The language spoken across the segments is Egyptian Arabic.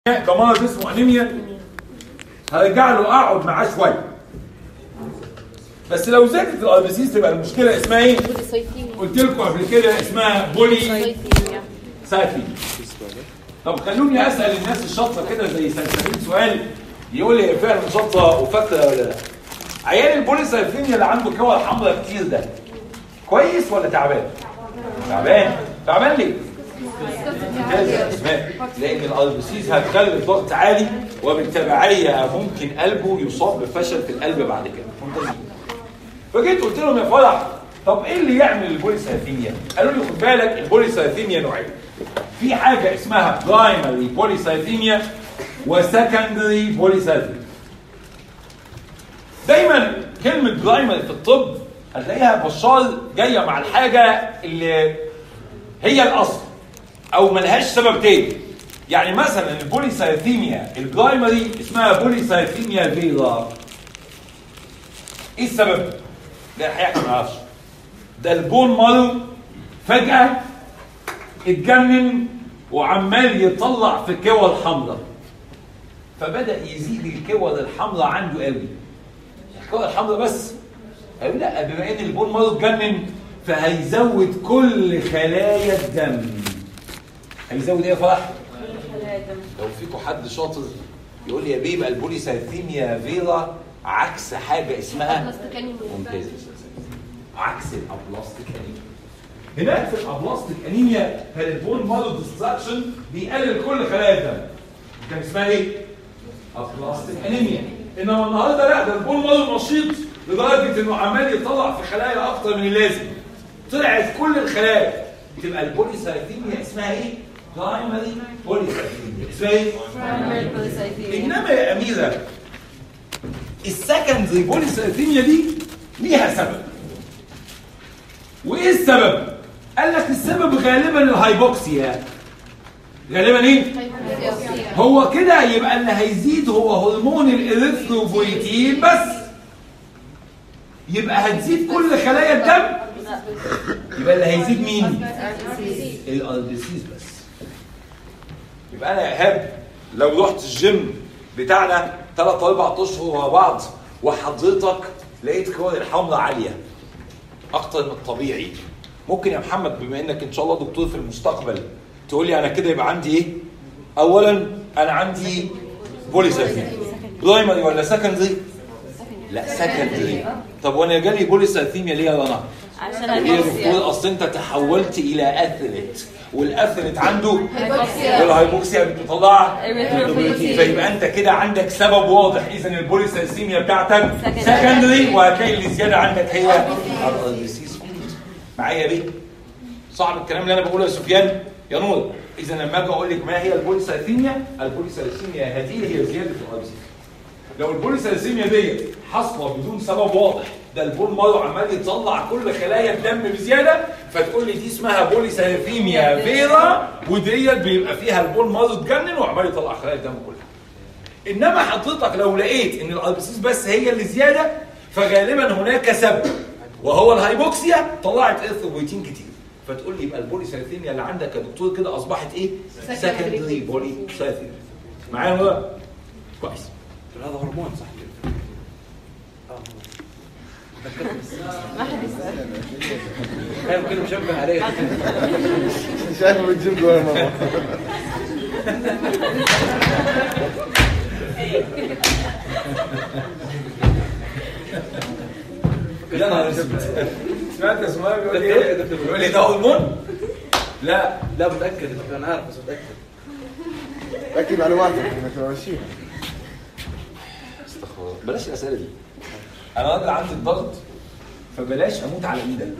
ده مرض اسمه انيميا هرجع له اقعد معاه شويه بس لو زادت الاربسيس تبقى المشكله اسمها ايه؟ بوليسايثيميا قلت لكم قبل كده اسمها بولي سايثيميا سايكلين طب خلوني اسال الناس الشاطره كده زي سلسلين سؤال يقول لي هي فعلا شاطره وفاكره ولا لا؟ عيال البوليسايثيميا اللي عنده كور حمراء كتير ده كويس ولا تعبان؟ تعبان تعبان ليه؟ ممتاز يا اسماء لان الاربسيس هتخلي الضغط عالي وبالتبعيه ممكن قلبه يصاب بفشل في القلب بعد كده ممتازين فجيت قلت لهم يا فرح طب ايه اللي يعمل البوليسايثيميا؟ قالوا لي خد بالك البوليسايثيميا نوعين في حاجه اسمها برايمري بوليسايثيميا وسكندري بوليسايثيميا دايما كلمه برايمري في الطب هتلاقيها بشار جايه مع الحاجه اللي هي الاصل او ملهاش سبب تاني يعني مثلا البوليسايثيميا البرايمري اسمها بوليسايثيميا فيرا ايه السبب؟ لا الحقيقه ما اعرفش ده البون مارو فجاه اتجنن وعمال يطلع في الكور الحمراء فبدا يزيد الكور الحمراء عنده قوي الكور الحمراء بس قالوا لا بما ان البون مارو اتجنن فهيزود كل خلايا الدم هيزود ايه يا فرح؟ لو فيكم حد شاطر يقول لي يا بيه يبقى البوليسايثيميا فيرا عكس حاجه اسمها ممتاز يا أستاذ. عكس الابلاستيك انيميا هناك في الابلاستيك انيميا كان البون مارو ديستراكشن بيقلل كل خلايا الدم كان اسمها ايه؟ ابلاستيك انيميا انما النهارده لا ده البون مارو نشيط لدرجه انه عمال يطلع في خلايا اكتر من اللازم طلعت كل الخلايا تبقى البوليسايثيميا اسمها ايه؟ برايمري بوليسايثيميا اسمها ايه؟ انما يا اميره السكندري بوليسايثيميا دي ليها سبب وايه السبب؟ قال لك السبب غالبا الهايبوكسيا غالبا ايه؟ هو كده يبقى اللي هيزيد هو هرمون الاريثروبويتين بس يبقى هتزيد كل خلايا الدم يبقى اللي هيزيد مين؟ الاربسيس بس يبقى انا يا ايهاب لو رحت الجيم بتاعنا ثلاث اربع اشهر ورا بعض وحضرتك لقيت كور الحمراء عاليه اكتر من الطبيعي ممكن يا محمد بما انك ان شاء الله دكتور في المستقبل تقول لي انا كده يبقى عندي ايه؟ اولا انا عندي بوليسايثيميا برايمري ولا سكندري؟ لا سكندري طب وانا جالي بوليسايثيميا ليه يا رنا؟ عشان ليه يا الهيبوكسيا دكتور اصل انت تحولت الى اثليت والاثليت عنده هيبوكسيا والهايبوكسيا بتطلع إريثروبويتين. فيبقى انت كده عندك سبب واضح اذا البوليسايثيميا بتاعتك Secondary. سكندري وهتلاقي اللي زياده عندك هي الاربسيس معايا بيه صعب الكلام اللي انا بقوله يا سفيان يا نور اذا لما اجي اقول لك ما هي البوليسايثيميا البوليسايثيميا هذه هي زياده الاربسيس لو البوليسايثيميا دي حاصله بدون سبب واضح ده البول مارو عمال يطلع كل خلايا الدم بزياده فتقول لي دي اسمها بوليسايثيميا فيرا وديت بيبقى فيها البول مارو اتجنن وعمال يطلع خلايا الدم كلها انما حضرتك لو لقيت ان الاربسيس بس هي اللي زياده فغالبا هناك سبب وهو الهايبوكسيا طلعت ارثروبويتين كتير فتقول لي يبقى البوليسايثيميا اللي عندك يا دكتور كده اصبحت ايه؟ سكندري بوليسايثيميا معايا ولا لا؟ كويس هذا هرمون صح كده ما حد يسأل كان كده مشبه عليه شايفه بتجيب جوه ماما يا نهار اسود سمعت يا سمية بيقول لي ايه؟ بيقول لي ده هرمون؟ لا لا متاكد انا عارف بس متاكد اكيد معلوماتك انك ماشيها استغفر الله بلاش الاسئله دي انا راجل عندي الضغط فبلاش اموت على ايدك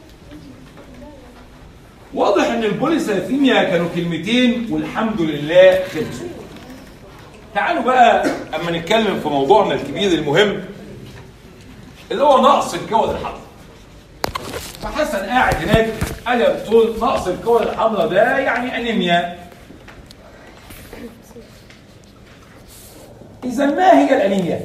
واضح ان البوليسايثيميا كانوا كلمتين والحمد لله خلصوا تعالوا بقى اما نتكلم في موضوعنا الكبير المهم اللي هو نقص الكور الحمراء فحسن قاعد هناك قال يا دكتور نقص الكور الحمراء ده يعني انيميا اذا ما هي الانيميا؟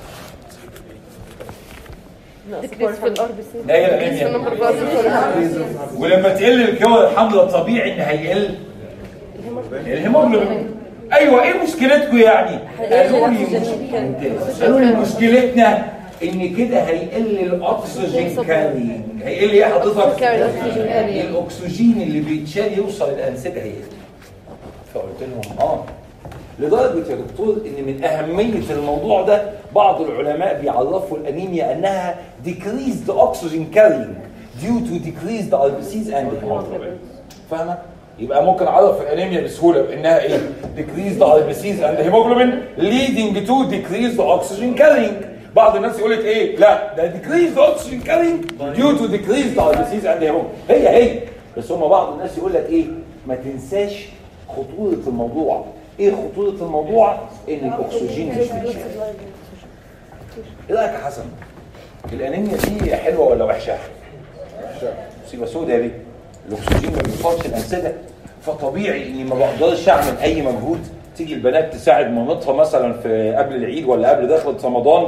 ديكريس في الارض لا هي الانيميا ولما تقل الكور الحمراء طبيعي ان هيقل الهيموجلوبين اي ايوه ايه مشكلتكم يعني؟ قالوا لي الأكسجين مش- كان- ممتاز. قالوا لي مشكلتنا ان كده هيقل الاكسجين كارينج هيقل ايه حضرتك؟ Carry oxygen carrying. الاكسجين اللي بيتشال يوصل الانسجه هيقل فقلت لهم اه لدرجه يا دكتور ان من اهميه الموضوع ده بعض العلماء بيعرفوا الانيميا انها decreased oxygen carrying due to decreased RBCs and hemoglobin فاهمه؟ يبقى ممكن اعرف الانيميا بسهوله بانها ايه؟ decreased RBCs and hemoglobin leading to decreased oxygen carrying بعض الناس يقول لك ايه؟ لا ده decreased oxygen carrying due to decreased RBCs and hemoglobin هي هي بس هم بعض الناس يقول لك ايه؟ ما تنساش خطورة الموضوع ايه خطورة الموضوع ان الاكسجين مش بيتشال ايه رايك يا حسن الانيميا دي حلوه ولا وحشه مصيبه سوداء دي الاكسجين ما بيوصلش الانسجه فطبيعي اني ما بقدرش اعمل اي مجهود تيجي البنات تساعد مامتها مثلا في قبل العيد ولا قبل دخلة رمضان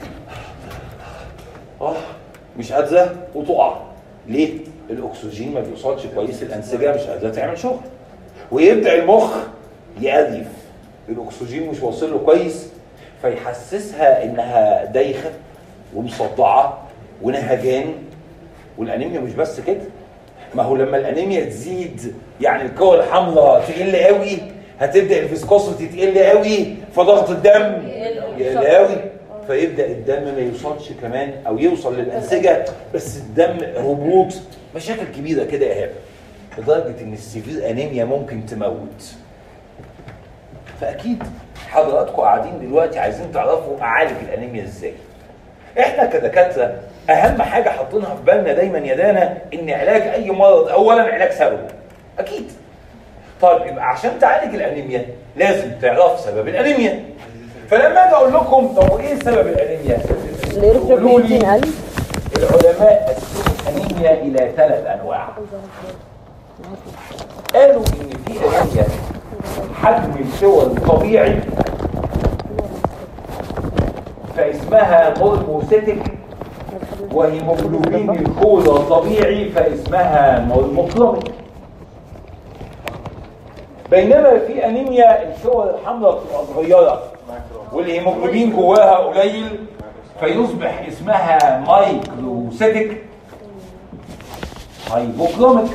اه مش قادره وتقع ليه؟ الاكسجين ما بيوصلش كويس الانسجه مش قادره تعمل شغل ويبدا المخ يقرف الاكسجين مش واصل له كويس فيحسسها انها دايخه ومصدعه ونهجان والانيميا مش بس كده ما هو لما الانيميا تزيد يعني الكور الحمراء تقل قوي هتبدا الفيسكوسيتي تقل قوي فضغط الدم يقل قوي فيبدا الدم ما يوصلش كمان او يوصل للانسجه بس الدم هبوط مشاكل كبيره كده يا ايهاب لدرجه ان السيفير انيميا ممكن تموت فاكيد حضراتكم قاعدين دلوقتي عايزين تعرفوا اعالج الانيميا ازاي احنا كدكاتره اهم حاجه حاطينها في بالنا دايما يا دانا ان علاج اي مرض اولا علاج سببه اكيد طيب يبقى عشان تعالج الانيميا لازم تعرف سبب الانيميا فلما اجي اقول لكم طب ايه سبب الانيميا قولوا لي العلماء قسموا الانيميا الى ثلاث انواع قالوا ان في انيميا حجم الكور الطبيعي فاسمها نورموسيتك وهيموجلوبين الكولا طبيعي فاسمها نورموكروميك بينما في انيميا الكور الحمراء بتبقى صغيره والهيموجلوبين جواها قليل فيصبح اسمها مايكروسيتك هايبوكروميك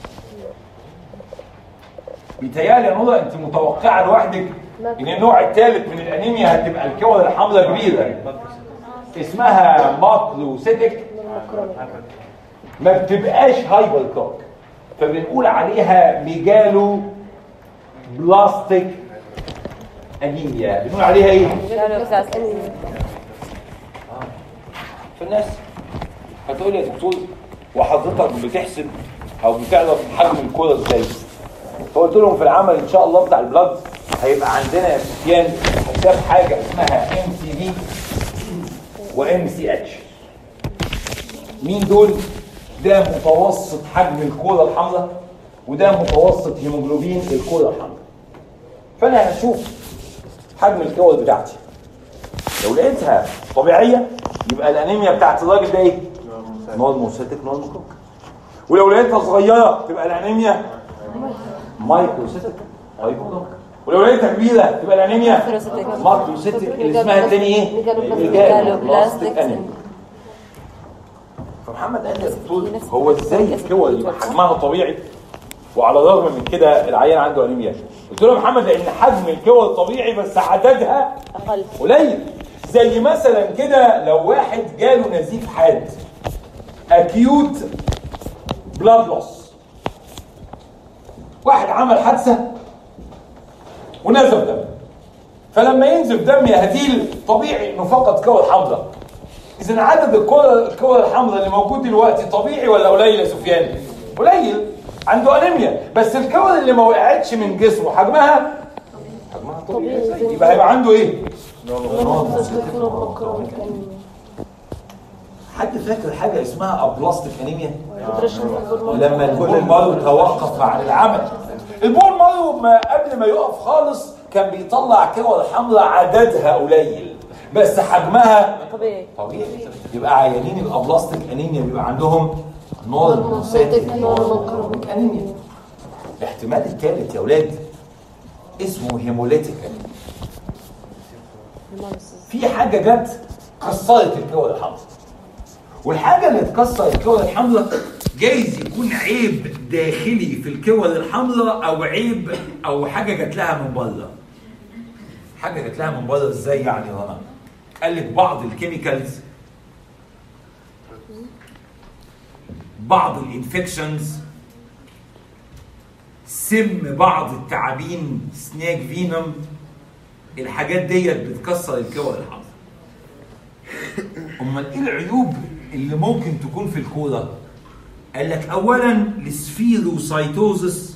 بيتهيألي يا نورا انت متوقعه لوحدك ان النوع الثالث من الانيميا هتبقى الكور الحمراء كبيره اسمها ماكروسيتك ما بتبقاش هايبر كروك فبنقول عليها ميجالو بلاستيك انيميا بنقول عليها ايه؟ فالناس هتقول لي يا دكتور وحضرتك بتحسب او بتعرف حجم الكوره ازاي؟ فقلت لهم في العمل ان شاء الله بتاع البلاد هيبقى عندنا يا سفيان حساب حاجه اسمها ام سي في وام سي اتش مين دول؟ ده متوسط حجم الكوره الحمراء وده متوسط هيموجلوبين الكوره الحمراء فانا هشوف حجم الكور بتاعتي لو لقيتها طبيعيه يبقى الانيميا بتاعت الراجل ده ايه؟ نورموسيتك نورموكروك ولو لقيتها صغيره تبقى الانيميا مايكروسيتك هايبوكروك ولو لقيتها كبيره تبقى الانيميا ماكروسيتك. ماكروسيتك اللي اسمها التاني ايه؟ ميجالوبلاستيك. ميجالوبلاستيك انيميا فمحمد قال لي يا دكتور هو ازاي الكور يبقى حجمها طبيعي وعلى الرغم من كده العيان عنده انيميا قلت له يا محمد لان حجم الكور طبيعي بس عددها اقل قليل زي مثلا كده لو واحد جاله نزيف حاد اكيوت بلاد لوس واحد عمل حادثه ونزف دم فلما ينزف دم يا هديل طبيعي انه فقد كور حمراء اذا عدد الكور الكور الحمراء اللي موجود دلوقتي طبيعي ولا قليل يا سفيان قليل عنده انيميا بس الكور اللي ما وقعتش من جسمه حجمها حجمها طبيعي يبقى هيبقى عنده ايه حد فاكر حاجه اسمها ابلاستيك انيميا لما البول مارو توقف عن العمل البول مارو ما قبل ما يقف خالص كان بيطلع كور حمراء عددها قليل بس حجمها طبيعي طبيعي يبقى عيانين الابلاستيك انيميا بيبقى عندهم نورموسيتك نورموكروميك انيميا الاحتمال الثالث يا اولاد اسمه هيموليتيك انيميا في حاجه جت كسرت الكور الحمراء والحاجه اللي تكسر الكور الحمراء جايز يكون عيب داخلي في الكور الحمراء او عيب او حاجه جات لها من بره حاجه جات لها من بره ازاي يعني رنا قال لك بعض الكيميكالز بعض الانفكشنز سم بعض التعابين سناك فينوم الحاجات ديت بتكسر الكور الحمراء امال ايه العيوب اللي ممكن تكون في الكوره قال لك اولا السفيروسايتوزس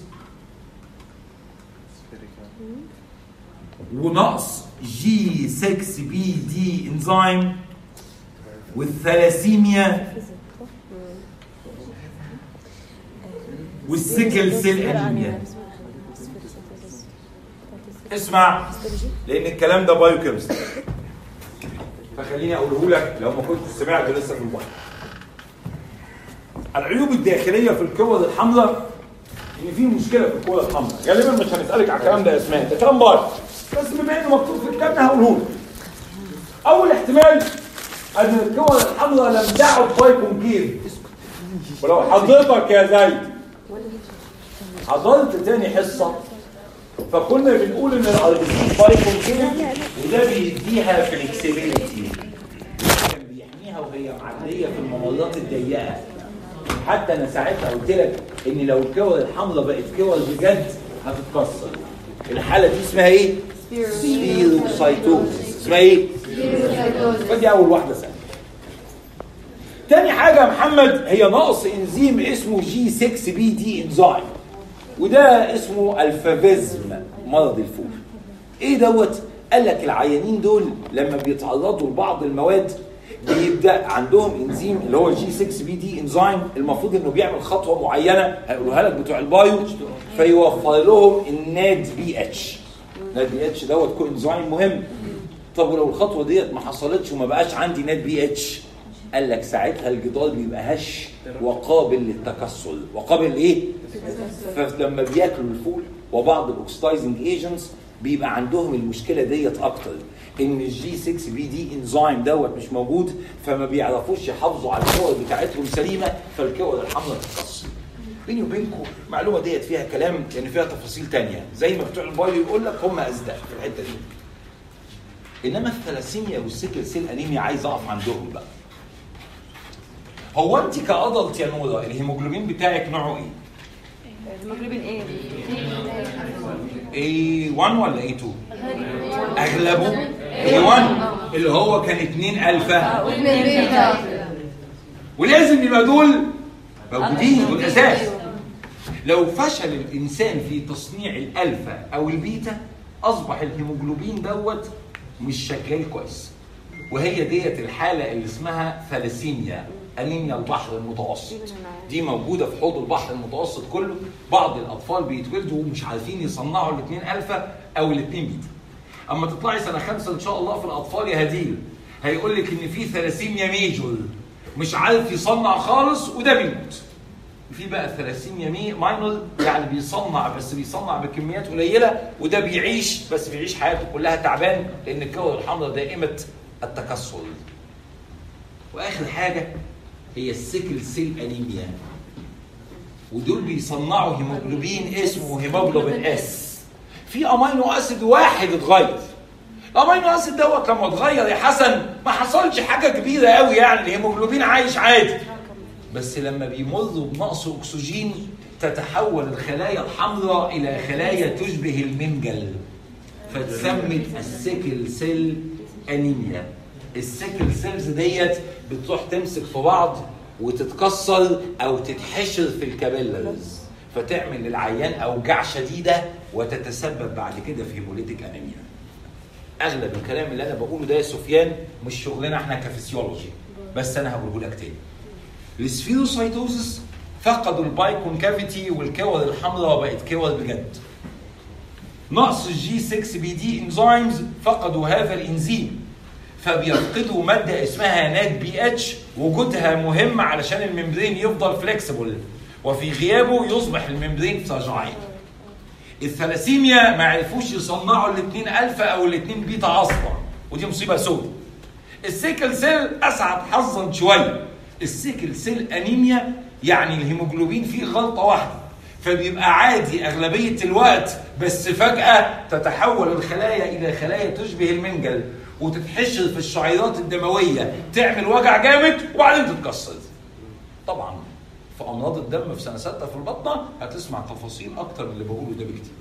ونقص جي 6 بي دي انزيم والثلاسيميا والسيكل سيل انيميا اسمع لان الكلام ده بايو كيمستري فخليني اقوله لك لو ما كنت سمعته لسه في الموبايل العيوب الداخليه في الكور الحمراء ان في مشكله في الكور الحمراء غالبا مش هنسالك على الكلام ده يا اسماء ده كلام بايو بس بما انه مكتوب في الكتاب ده هقوله لك اول احتمال ان الكور الحمراء لم تعد بايكونكيف ولو حضرتك يا زيد حضرت تاني حصه فكنا بنقول ان الارجنتين بايكونكيف وده بيديها فلكسبيليتي كان بيحميها وهي معديه في الممرات الضيقه حتى انا ساعتها قلت لك ان لو الكور الحمراء بقت كور بجد هتتكسر الحاله دي اسمها ايه؟ سبيروسايتوزس اسمها ايه؟ فدي اول واحده سهله تاني حاجه يا محمد هي نقص انزيم اسمه جي 6 بي دي انزيم وده اسمه الفافيزم مرض الفول ايه دوت قال لك العيانين دول لما بيتعرضوا لبعض المواد بيبدا عندهم انزيم اللي هو جي 6 بي دي انزيم المفروض انه بيعمل خطوه معينه هيقولوها لك بتوع البايو فيوفر لهم الناد بي اتش ناد بي اتش دوت كو انزيم مهم طب ولو الخطوه ديت ما حصلتش وما بقاش عندي ناد بي اتش قال لك ساعتها الجدار بيبقى هش وقابل للتكسر وقابل لايه؟ فلما بياكلوا الفول وبعض الاكسدايزنج ايجنتس بيبقى عندهم المشكله ديت اكتر ان الجي 6 بي دي انزيم دوت مش موجود فما بيعرفوش يحافظوا على الكور بتاعتهم سليمه فالكور الحمراء تتكسر بيني وبينكم المعلومه ديت فيها كلام لان فيها تفاصيل تانية زي ما بتوع البايو يقول لك هم اصدق في الحته دي انما الثلاسيميا والسيكل سيل انيميا عايز اقف عندهم بقى هو انت كادلت يا نوره الهيموجلوبين بتاعك نوعه ايه؟ المغربين ايه؟ A1 ولا A2 اغلبه A1 اللي هو كان 2 الفا واثنين بيتا ولازم يبقى دول موجودين دول اساس لو فشل الانسان في تصنيع الالفا او البيتا اصبح الهيموجلوبين دوت مش شغال كويس وهي ديت الحاله اللي اسمها ثلاسيميا انيميا البحر المتوسط دي موجوده في حوض البحر المتوسط كله بعض الاطفال بيتولدوا ومش عارفين يصنعوا الاثنين الفا او الاثنين بيتا اما تطلعي سنه خمسه ان شاء الله في الاطفال يا هديل هيقول لك ان في ثلاسيميا ميجور مش عارف يصنع خالص وده بيموت في بقى ثلاسيميا مي ماينور يعني بيصنع بس بيصنع بكميات قليله وده بيعيش بس بيعيش حياته كلها تعبان لان الكور الحمراء دائمه التكسر واخر حاجه هي السيكل سيل انيميا ودول بيصنعوا هيموجلوبين اسمه هيموجلوبين اس في امينو اسيد واحد اتغير الامينو اسيد دوت لما اتغير يا حسن ما حصلش حاجه كبيره قوي يعني الهيموجلوبين عايش عادي بس لما بيمروا بنقص اكسجين تتحول الخلايا الحمراء الى خلايا تشبه المنجل فتسمت السيكل سيل انيميا السيكل سيلز ديت بتروح تمسك في بعض وتتكسر او تتحشر في الكابيلرز فتعمل للعيان اوجاع شديده وتتسبب بعد كده في هيموليتيك انيميا اغلب الكلام اللي انا بقوله ده يا سفيان مش شغلنا احنا كفسيولوجي بس انا هقوله لك تاني السفيروسايتوزس فقدوا البايكونكافيتي والكور الحمراء بقت كور بجد نقص الجي 6 بي دي انزيمز فقدوا هذا الانزيم فبيفقدوا ماده اسمها نات بي اتش وجودها مهم علشان الممبرين يفضل فليكسبل وفي غيابه يصبح الممبرين فراجايل الثلاسيميا ما عرفوش يصنعوا الاثنين الفا او الاثنين بيتا اصلا ودي مصيبه سوداء السيكل سيل اسعد حظا شويه السيكل سيل انيميا يعني الهيموجلوبين فيه غلطه واحده فبيبقى عادي اغلبيه الوقت بس فجاه تتحول الخلايا الى خلايا تشبه المنجل وتتحشر في الشعيرات الدمويه تعمل وجع جامد وبعدين تتكسر طبعا في امراض الدم في سنه سته في البطنه هتسمع تفاصيل اكتر من اللي بقوله ده بكتير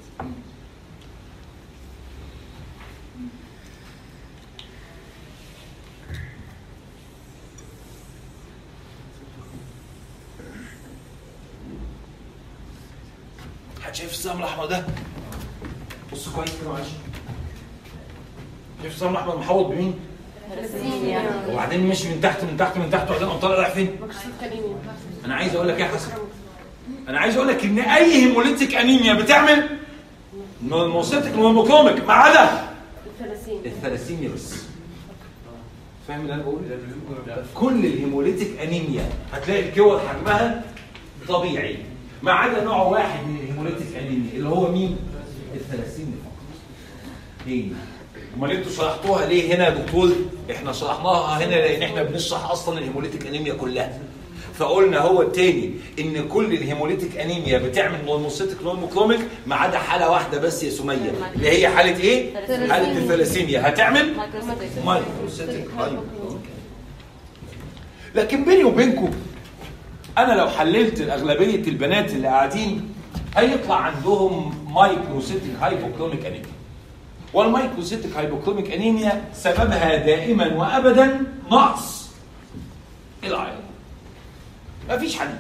حد شايف السهم الاحمر ده؟ بص كويس كده معلش شايف السهم الاحمر محوط بمين؟ وبعدين مشي من تحت من تحت من تحت وبعدين قام طالع رايح فين؟ انا عايز اقول لك ايه يا حسن؟ انا عايز اقول لك ان اي هيموليتيك انيميا بتعمل نورموسيتك نورموكروميك ما عدا الثلاسيميا بس فاهم اللي انا بقوله؟ كل الهيموليتيك انيميا هتلاقي الكور حجمها طبيعي ما عدا نوع واحد من الهيموليتيك انيميا اللي هو مين؟ الثلاسيميا فقط. ليه؟ امال انتوا شرحتوها ليه هنا يا دكتور؟ احنا شرحناها هنا لان احنا بنشرح اصلا الهيموليتيك انيميا كلها. فقلنا هو التاني ان كل الهيموليتيك انيميا بتعمل نورموسيتك نورموكروميك ما عدا حاله واحده بس يا سميه اللي هي حاله ايه؟ حاله الثلاسيميا هتعمل مايكروسيتك هايبوكروميك لكن بيني وبينكم انا لو حللت الاغلبيه البنات اللي قاعدين هيطلع عندهم مايكروسيتك هايبوكروميك انيميا والمايكروسيتك هايبوكروميك انيميا سببها دائما وابدا نقص الايرون مفيش حديد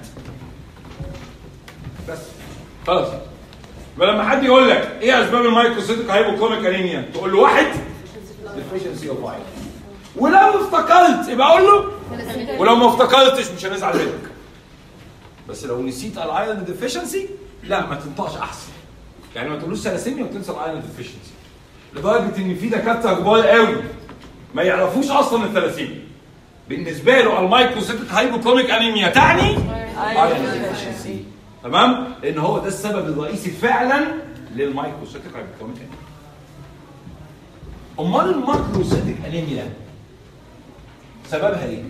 بس خلاص فلما حد يقول لك ايه اسباب المايكروسيتك هايبوكروميك انيميا تقول له واحد deficiency of iron ولو افتكرت يبقى اقول له ولو ما افتكرتش مش هنزعل منك بس لو نسيت الايرون ديفيشنسي لا ما تنطقش احسن يعني ما تقولوش ثلاسيميا وتنسى الايرون ديفيشنسي لدرجه ان في دكاتره كبار قوي ما يعرفوش اصلا الثلاسيميا بالنسبه له المايكروسيتك هايبوكروميك انيميا تعني ايرون ديفيشنسي تمام لان هو ده السبب الرئيسي فعلا للمايكروسيتك هايبوكروميك انيميا امال الماكروسيتك انيميا سببها ايه؟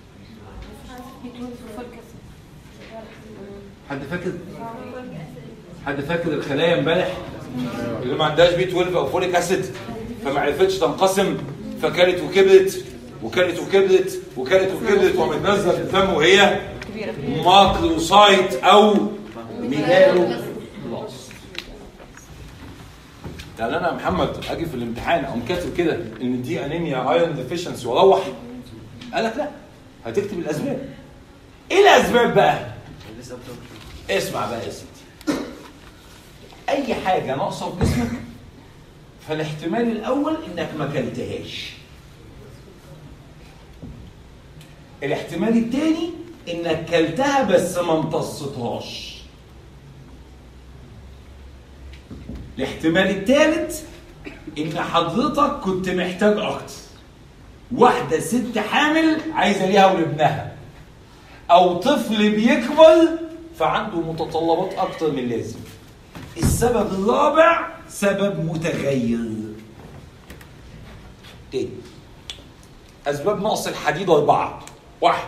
حد فاكر؟ حد فاكر الخلايا امبارح اللي ما عندهاش بي 12 او فوليك اسيد فما عرفتش تنقسم فكلت وكبرت وكلت وكبرت وكلت وكبرت وبتنزل الدم وهي ماكروسايت او ميلانو بلاست يعني انا يا محمد اجي في الامتحان اقوم كاتب كده ان دي انيميا ايرون ديفيشنسي واروح قال لك لا هتكتب الاسباب ايه الاسباب بقى؟ اسمع بقى يا سيدي اي حاجه ناقصه في جسمك فالاحتمال الاول انك ما كلتهاش الاحتمال الثاني انك كلتها بس ما امتصتهاش الاحتمال الثالث ان حضرتك كنت محتاج اكتر واحده ست حامل عايزه ليها ولابنها او طفل بيكبر فعنده متطلبات اكتر من اللازم السبب الرابع سبب متغير تاني اسباب نقص الحديد اربعه واحد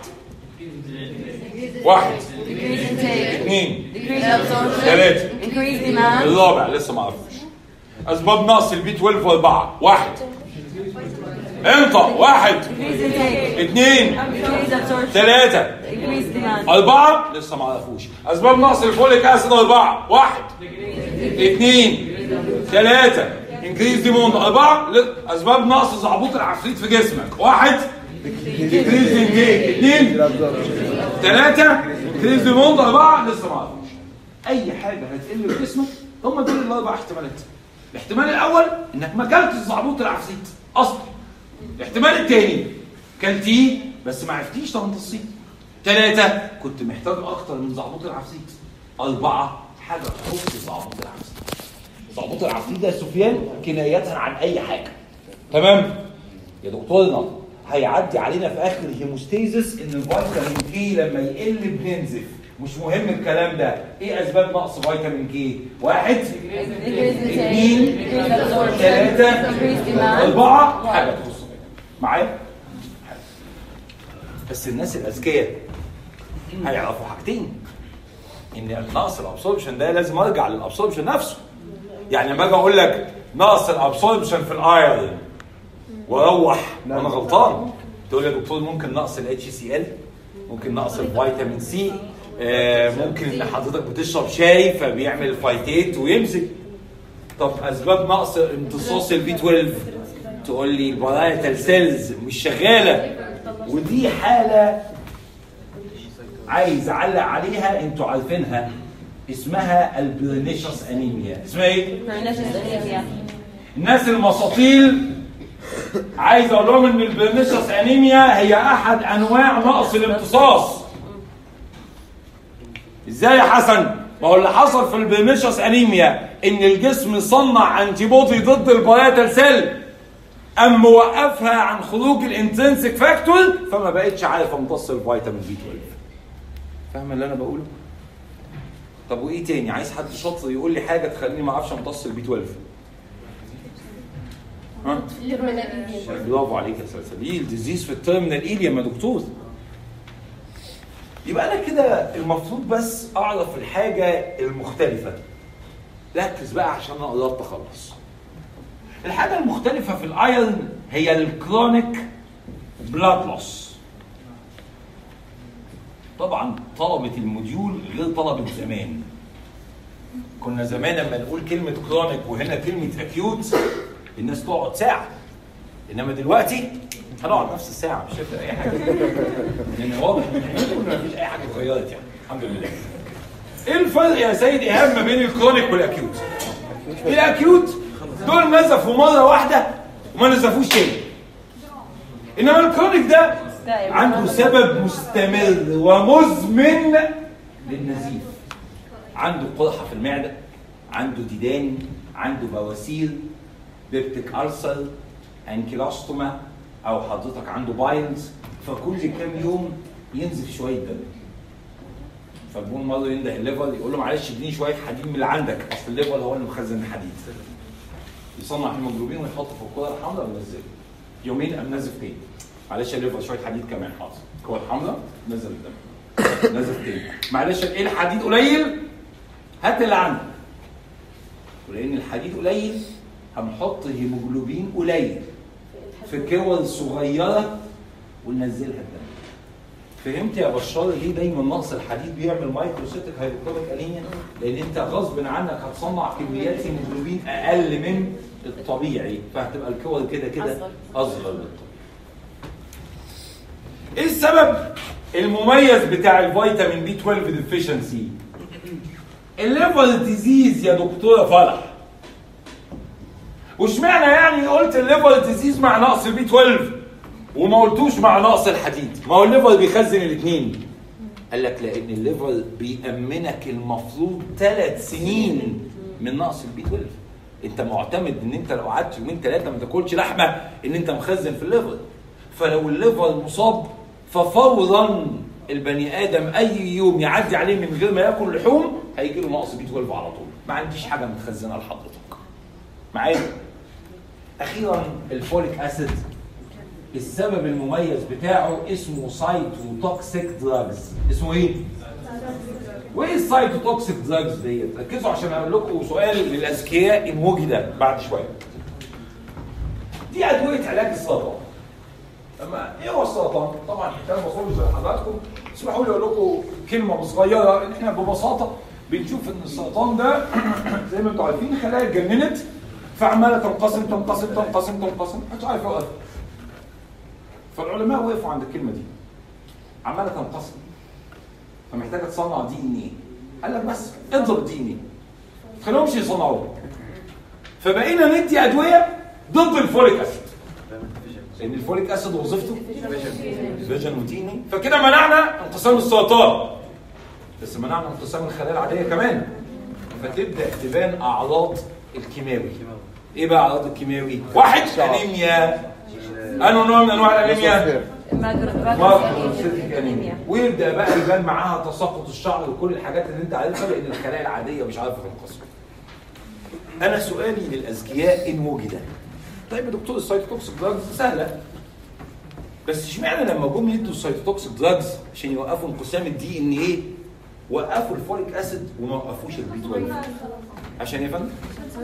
واحد اثنين ثلاثه Increase demand. الرابع لسه ما عرفوش اسباب نقص البي 12 اربعه واحد انطق واحد Increase intake. اثنين Increase absorption. ثلاثه Increase demand. أربعة لسه ما عرفوش أسباب نقص الفوليك أسيد أربعة واحد اثنين ثلاثة انكريز ديموند أربعة ل- أسباب نقص زعبوط العفريت في جسمك واحد انكريز انتيك اثنين ثلاثة انكريز ديموند أربعة لسه ما عرفوش أي حاجة هتقل في جسمك هم دول الأربع احتمالات الاحتمال الأول إنك ما كلتش زعبوط العفريت أصلا الاحتمال الثاني كلتيه بس ما عرفتيش تمتصيه ثلاثة كنت محتاج أكتر من زعبوط العفريت أربعة حاجة تخص زعبوط العفريت زعبوط العفريت ده يا سفيان كناية عن أي حاجة تمام يا دكتورنا هيعدي علينا في آخر الهيموستيزس إن الفيتامين كي لما يقل بننزف مش مهم الكلام ده ايه اسباب نقص فيتامين كي واحد Decrease اثنين intake, decrease absorption, ثلاثة increase demand. أربعة حاجة تخص معايا بس الناس الأذكياء هيعرفوا حاجتين إن نقص الأبسوربشن ده لازم أرجع للأبسوربشن نفسه يعني لما أجي أقول لك نقص الأبسوربشن في الأيرون وأروح وأنا غلطان تقول لي يا دكتور ممكن نقص ال HCl ممكن نقص الفيتامين سي آه، ممكن ان حضرتك بتشرب شاي فبيعمل فايتات ويمسك طب اسباب نقص امتصاص البي 12 تقول لي البرايتال سيلز مش شغاله ودي حاله عايز اعلق عليها انتوا عارفينها اسمها البرينيشس انيميا اسمها ايه؟ Pernicious anemia. الناس المساطيل عايز اقول لهم ان البرنيشس انيميا هي احد انواع نقص الامتصاص ازاي يا حسن ما هو اللي حصل في البرنيشس انيميا ان الجسم صنع انتي بودي ضد البياتال سيل قام موقفها عن خروج الانترنسك فاكتور فما بقتش عارف امتص الفيتامين بي 12 فاهم اللي انا بقوله طب وايه تاني عايز حد شاطر يقول لي حاجه تخليني ما اعرفش امتص البي 12 ها برافو عليك يا سلسبيل ديزيز في التيرمينال ايليوم يا دكتور يبقى انا كده المفروض بس اعرف الحاجه المختلفه ركز بقى عشان انا قربت اخلص الحاجه المختلفه في الايرن هي الكرونيك بلاد لوس طبعا طلبه الموديول غير طلبه زمان كنا زمان لما نقول كلمه كرونيك وهنا كلمه اكيوت الناس تقعد ساعه انما دلوقتي هنقعد نفس الساعه مش هيفرق اي حاجه لان واضح ان ما فيش اي حاجه اتغيرت يعني الحمد لله ايه الفرق يا سيد ايهاب ما بين الكرونيك والاكيوت الاكيوت دول نزفوا مره واحده وما نزفوش تاني انما الكرونيك ده عنده سبب مستمر ومزمن للنزيف عنده قرحه في المعده عنده ديدان عنده بواسير بيبتيك ألسر انكيلاستوما او حضرتك عنده بايلز فكل كام يوم ينزف شويه دم فالبون مره ينده الليفر يقول له معلش اديني شويه حديد من اللي عندك اصل الليفر هو اللي مخزن الحديد يصنع هيموجلوبين ويحطه في الكره الحمراء وينزله يومين قام نازف تاني معلش يا ليفر شويه حديد كمان حاضر الكره الحمراء نزل الدم نزف تاني معلش ايه الحديد قليل هات اللي عندك ولان الحديد قليل هنحط هيموجلوبين قليل في كور صغيره وننزلها الدم فهمت يا بشار ليه دايما نقص الحديد بيعمل مايكروسيتك هيدروكروميك انيميا لان انت غصب عنك هتصنع كميات هيموجلوبين اقل من الطبيعي فهتبقى الكور كده كده أصغر. اصغر من الطبيعي ايه السبب المميز بتاع الفيتامين بي 12 ديفيشنسي الليفر ديزيز يا دكتوره فرح واشمعنى يعني قلت الليفر ديزيز مع نقص البي 12 وما قلتوش مع نقص الحديد ما هو الليفر بيخزن الاثنين قال لك لان الليفر بيأمنك المفروض ثلاث سنين من نقص البي 12 انت معتمد ان انت لو قعدت يومين ثلاثه ما تاكلش لحمه ان انت مخزن في الليفر فلو الليفر مصاب ففورا البني ادم اي يوم يعدي عليه من غير ما ياكل لحوم هيجي له نقص بي 12 على طول ما عنديش حاجه متخزنه لحضرتك معايا اخيرا الفوليك اسيد السبب المميز بتاعه اسمه سايتوتوكسيك دراجز اسمه ايه؟ وايه السايتوتوكسيك دراجز ديت؟ ركزوا عشان اقول لكم سؤال للاذكياء ان وجد بعد شويه. دي ادويه علاج السرطان. اما ايه هو السرطان؟ طبعا حكايه بصور زي حضراتكم اسمحوا لي اقول لكم كلمه صغيره ان احنا ببساطه بنشوف ان السرطان ده زي ما انتم عارفين خلايا اتجننت فعماله تنقسم تنقسم تنقسم تنقسم محدش عارف يوقف فالعلماء وقفوا عند الكلمه دي عماله تنقسم فمحتاجه تصنع دي ان ايه قال لك بس اضرب دي ان ايه ما تخليهمش يصنعوه فبقينا ندي ادويه ضد الفوليك اسيد لان الفوليك اسيد وظيفته فيجن وديني فكده منعنا انقسام السرطان بس منعنا انقسام الخلايا العاديه كمان فتبدا تبان اعراض الكيماوي ايه بقى اعراض الكيماوي واحد انيميا انه نوع من انواع الانيميا ماكروسيتيك انيميا ويبدا بقى يبان معاها تساقط الشعر وكل الحاجات اللي انت عارفها لان الخلايا العاديه مش عارفه تنقسم. انا سؤالي للاذكياء ان وجد. طيب يا دكتور السايتوتوكسيك دراجز سهله. بس اشمعنى لما جم يدوا السايتوتوكسيك دراجز عشان يوقفوا انقسام الدي ان ايه وقفوا الفوليك اسيد وما وقفوش البي 12 عشان يا فندم؟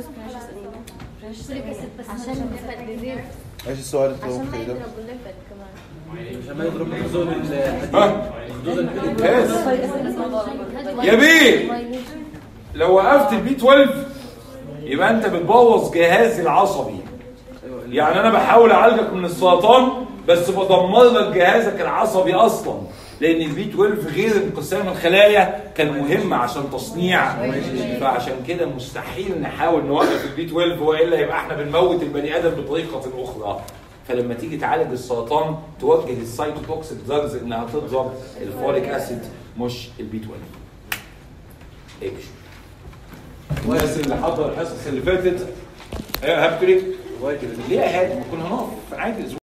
عشان ايش السؤال اللي عشان ما توقعي ده؟ يضرب الليبت كمان عشان ما يضرب مخزون الحديد ها؟ مخزون الحديد ممتاز يا بيه لو وقفت البي 12 يبقى انت بتبوظ جهازي العصبي ايوه يعني انا بحاول اعالجك من السرطان بس بدمر لك جهازك العصبي اصلا لان البي 12 غير انقسام الخلايا كان مهم عشان تصنيع فعشان كده مستحيل نحاول نوقف البي 12 والا يبقى احنا بنموت البني ادم بطريقه اخرى فلما تيجي تعالج السرطان توجه السايتوتوكسيك دراجز انها تضرب الفوليك اسيد مش البي 12 ايش الناس اللي حضر الحصص اللي فاتت ايه هبتري واجب ليه يا هادي ما كنا هنقف عادي